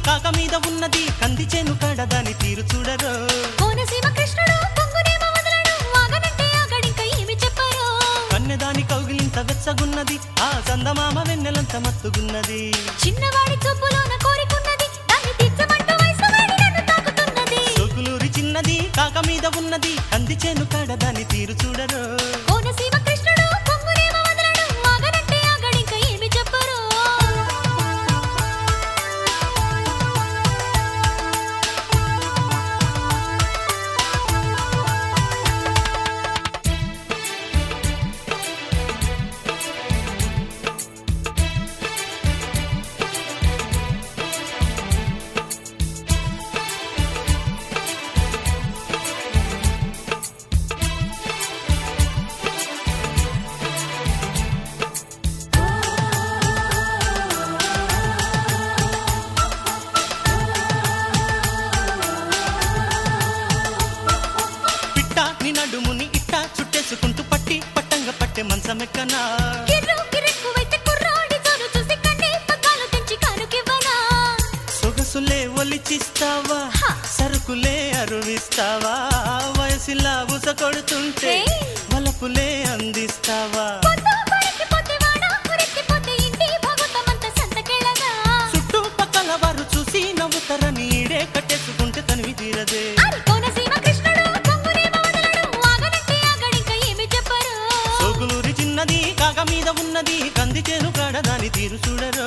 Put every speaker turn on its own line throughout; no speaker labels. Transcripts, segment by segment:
కాక మీద ఉన్నది కంది చేను కాడ దాని తీరు చూడరు
కోనసీమ కృష్ణుడు పొంగునేమ వదలడు వాగనంటే ఆగడింక ఏమి చెప్పరు
కన్నెదాని కౌగిలింత వెచ్చగున్నది ఆ చందమామ వెన్నెలంత మత్తుగున్నది
చిన్నవాడి చూపులోన కోరికున్నది దాన్ని తీర్చమంటూ వయసు వాడి నన్ను తాకుతున్నది
సోకులూరి చిన్నది కాక మీద ఉన్నది కంది చేను కాడ దాని తీరు చూడరు
కోనసీమ కృష్ణుడు పొంగునేమ వదలడు వాగనంటే ఆగడింక ఏమి చెప్పరు
పిట్ట నీ నడుముని ఇట్ట చుట్టేసుకుంటూ పట్టి పట్టంగా పట్టే మంచమెక్కనా
కిర్రు కిరెక్కువైతే కుర్రాడి జోరు చూసి కన్నీ పగ్గాలు తెంచి కానుకివ్వనా
సొగసులే ఒలిచిస్తావా
హ.
సరుకులే అరువిస్తావా వయసులా ఉస కొడుతుంటే
ఏయ్.
వలపులే అందిస్తావా
పొద్దు పరికిపోతే వాడ ఉరెత్తిపోతే ఇంటి భగవతమంత సంతకెళ్ళగా
చుట్టూ పక్కల వారు చూసి నవ్వుతారని ఈడే కట్టేసుకుంటే తనివి తీరదే
అరి కోనసీమ కృష్ణుడు పొంగునేమ వదలడు వాగనంటే ఆగడింక ఏమి చెప్పరు
సోకులూరి చిన్నది కాక మీద ఉన్నది కంది చేను కాడ దాని తీరు చూడరు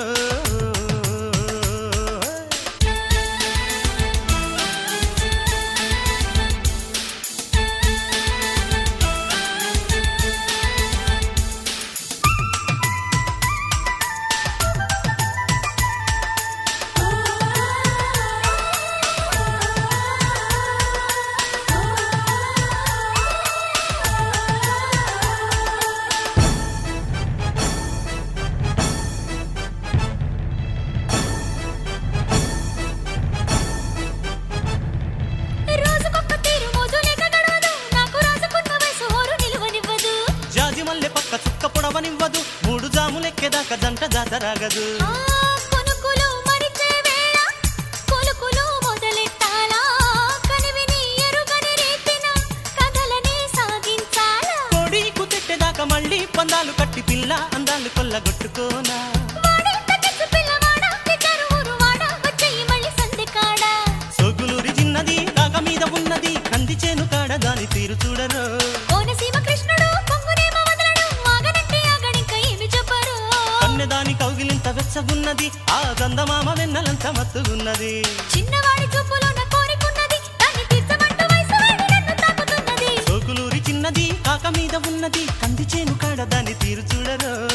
రోజుకొక్క తీరు మోజు లేక గడవదు నాకు రాసుకున్న వయసు హోరు నిలువనివ్వదు
జాజి మల్లె పక్క చుక్క పొడవనివ్వదు మూడు జాములెక్కేదాకా జంట జాతరాగదు
ఆ కొనుక్కులు మరిచే వేళ కొలుకులు మొదలెట్టాలా కనివిని ఎరుగని రీతిన కథలని సాగించాలా
కోడి కుతెట్టేదాకా మళ్ళీ పందాలు కట్టి పిల్ల అందాలు కొల్లగొట్టుకోనా
వాడెంత తెచ్చు పిల్లవాడా పిచ్చారు ఊరు వాడా వచ్చేయి మళ్ళీ సందెకాడా
సోకులూరి చిన్నది కాక మీద ఉన్నది కంది చేను కాడ దాని తీరు చూడరు
కోనసీమ కృష్ణుడు పొంగునేమ వదలడు ఆగనంటే ఆగడింక ఏమి చెప్పరు
కన్నెదాని కౌగిలింత వెచ్చగున్నది ఆ గంధమామ వెన్నెలంత మత్తుగున్నది
చిన్నవాడి చూపులోన కోరికున్నది దాన్ని తీర్చమంటూ వయసు వాడి నన్ను తాకుతున్నది
సోకులూరి చిన్నది కాక మీద ఉన్నది కంది చేను కాడ దాని తీరు చూడరు